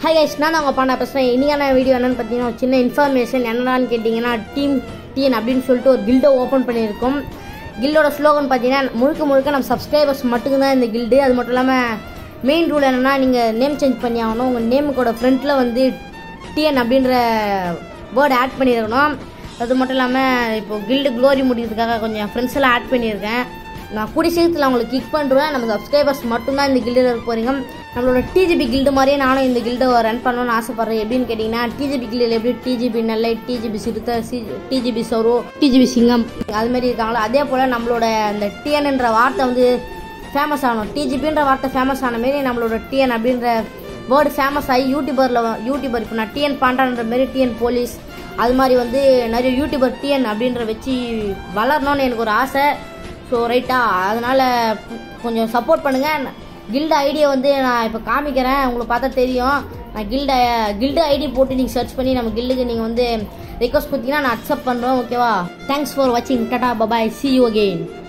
hi guys நான் தான் உங்கள் பாண்டா பேசுகிறேன் இன்றைக்கான வீடியோ என்னென்னு பார்த்தீங்கன்னா ஒரு சின்ன இன்ஃபர்மேஷன் என்னடான்னு கேட்டிங்கன்னா டீம் டிஎன் அப்படின்னு சொல்லிட்டு ஒரு கில்டை ஓப்பன் பண்ணியிருக்கோம் கில்டோட ஸ்லோகன் பார்த்தீங்கன்னா முழுக்க முழுக்க நம்ம சப்ஸ்கிரைபர்ஸ் மட்டும்தான் இந்த கில்டு அது மட்டும் இல்லாமல் மெயின் ரூல் என்னென்னா நீங்கள் நேம் சேஞ்ச் பண்ணி ஆகணும் உங்கள் நேமுக்கோட ஃப்ரண்ட்டில் வந்து டிஎன் அப்படின்ற வேர்டு ஆட் பண்ணியிருக்கணும் அது மட்டும் இல்லாமல் இப்போ கில்டு க்ளோரி முடிக்கிறதுக்காக கொஞ்சம் என் ஃப்ரெண்ட்ஸ் எல்லாம் ஆட் பண்ணியிருக்கேன் நான் கூடிய சீக்கிரத்தில் அவங்களுக்கு கிளிக் பண்ணுறேன் நம்ம சப்ஸ்கிரைபர்ஸ் மட்டும்தான் இந்த கில்டில் இருக்க போகிறீங்க நம்மளோட டிஜிபி கில்டு மாதிரியே நானும் இந்த கில்டை ரன் பண்ணணும்னு ஆசைப்பட்றேன் எப்படின்னு கேட்டிங்கன்னா டிஜிபி கில்டில் எப்படி டிஜிபி நெல்லை டிஜிபி சிறுத்தை சி டிஜிபி சௌரு டிஜிபி சிங்கம் அது மாதிரி இருக்காங்களோ அதே போல் நம்மளோட அந்த டிஎன்ன்ற வார்த்தை வந்து ஃபேமஸ் ஆகணும் டிஜிபின்ற வார்த்தை ஃபேமஸ் ஆன மாரி நம்மளோட டிஎன் அப்படின்ற வேர்டு ஃபேமஸ் ஆகி யூடியூபரில் யூடியூபர் இப்போ நான் டிஎன் பாண்டான்ற மாரி டிஎன் போலீஸ் அது மாதிரி வந்து நிறைய யூடியூபர் டிஎன் அப்படின்ற வச்சு வளரணும்னு எனக்கு ஒரு ஆசை ஸோ ரைட்டா அதனால் கொஞ்சம் சப்போர்ட் பண்ணுங்கள் கில்டு ஐடியை வந்து நான் இப்போ காமிக்கிறேன் உங்களுக்கு பார்த்தா தெரியும் நான் கில்ட கில்டு ஐடி போட்டு நீங்கள் சர்ச் பண்ணி நம்ம கில்டுக்கு நீங்கள் வந்து ரெக்வஸ்ட் கொடுத்தீங்கன்னா நான் அக்செப்ட் பண்ணுறோம் ஓகேவா தேங்க்ஸ் ஃபார் வாட்சிங் tata bye bye see you again